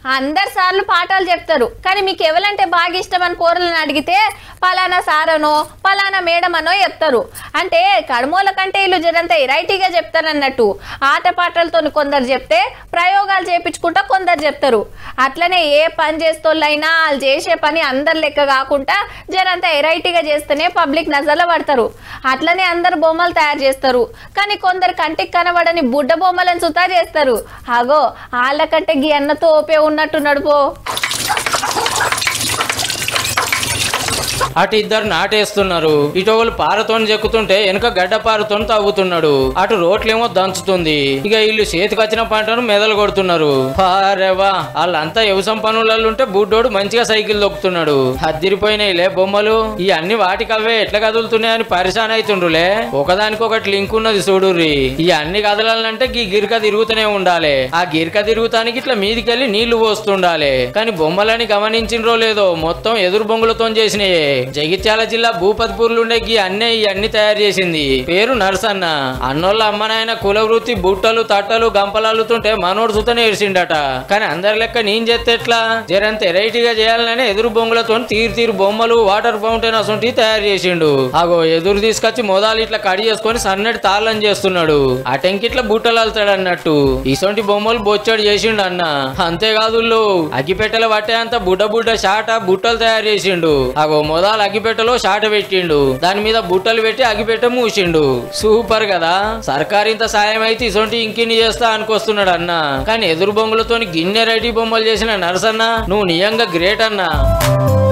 అందరు సార్లు పాఠాలు చెప్తారు కానీ మీకు ఎవరంటే బాగా ఇష్టం అని పోరలను అడిగితే పలానా సారనో పలానా మేడం అనో చెప్తారు అంటే కడమూల కంటే వీళ్ళు జరంత వెరైటీగా చెప్తారన్నట్టు ఆట పాటలతో కొందరు చెప్తే ప్రయోగాలు చేపించుకుంటా కొందరు చెప్తారు అట్లనే ఏ పని చేస్తోళ్ళైనా వాళ్ళు చేసే పని అందరు లెక్క కాకుండా జరంత వెరైటీగా చేస్తేనే పబ్లిక్ నజర్లో పడతారు అట్లనే అందరు బొమ్మలు తయారు చేస్తారు కానీ కొందరు కంటికి కనబడని బుడ్డ బొమ్మలను సుతా చేస్తారు అగో వాళ్ళకంటే గీ అన్నతో ఓపే ఉన్నట్టు నడుపో అటు ఇద్దరు నాటేస్తున్నారు ఇటు ఒకళ్ళు పారతోని చెక్కుతుంటే వెనుక గడ్డ పారతోని తవ్వుతున్నాడు అటు రోట్లేమో దంచుతుంది ఇక వీళ్ళు చేతికొచ్చిన పంటను మెదలు కొడుతున్నారు పారేవా వాళ్ళంతా వ్యవసాయం పనులలో ఉంటే బుడ్డోడు మంచిగా సైకిల్ దొక్కుతున్నాడు అద్దిరిపోయినాయిలే బొమ్మలు ఈ అన్ని వాటికవే ఎట్లా కదులుతున్నాయని పరిశాన్ అవుతుండ్రులే ఒకదానికొకటి లింక్ ఉన్నది చూడుర్రి ఈ అన్ని కదలాలంటే ఈ గిరిక తిరుగుతూనే ఉండాలి ఆ గిరిక తిరుగుతానికి ఇట్లా మీదికెళ్ళి నీళ్లు పోస్తుండాలి కానీ బొమ్మలని గమనించినరో లేదో మొత్తం ఎదురు బొంగులతో చేసినాయే జగిత్యాల జిల్లా భూపతిపూర్లు ఉండే గీ అన్నే ఈ అన్ని తయారు చేసింది పేరు నరసన్న అన్నోళ్ళ అమ్మ నాయన కుల వృత్తి బుట్టలు తట్టలు గంపలాలుతుంటే మనోడు సుతనే ఏడ్చిండట కానీ అందరి లెక్క నేను చేస్తే ఎట్లా జరంత వెరైటీగా చేయాలని ఎదురు బొంగులతో తీరు తీరు బొమ్మలు వాటర్ ఫౌంటైన్ అసొంటి తయారు చేసిండు అగో ఎదురు తీసుకొచ్చి మొదలు ఇట్లా కడి చేసుకొని సన్నటి తాళం చేస్తున్నాడు అటెంకిట్లా బుట్టలు వెళ్తాడు అన్నట్టు ఇసొంటి బొమ్మలు బొచ్చాడు చేసిండు అన్న అంతేకాదు అగ్గిపెట్టెల పట్టే అంత బుడ్డ బుడ్డ షాట బుట్టలు తయారు చేసిండు అగో మొదలు అగ్గిపెట్టెలో షాట పెట్టిండు దాని మీద బుట్టలు పెట్టి అగ్గిపెట్టె మూసిండు సూపర్ కదా సర్కారు ఇంత సాయం అయితే ఇసొంటి ఇంకిన్ని చేస్తా అనుకొస్తున్నాడు అన్న కానీ ఎదురు బొమ్మలతోని గిన్నె రెడీ బొమ్మలు చేసిన నరసన్న నువ్వు నిజంగా గ్రేట్ అన్నా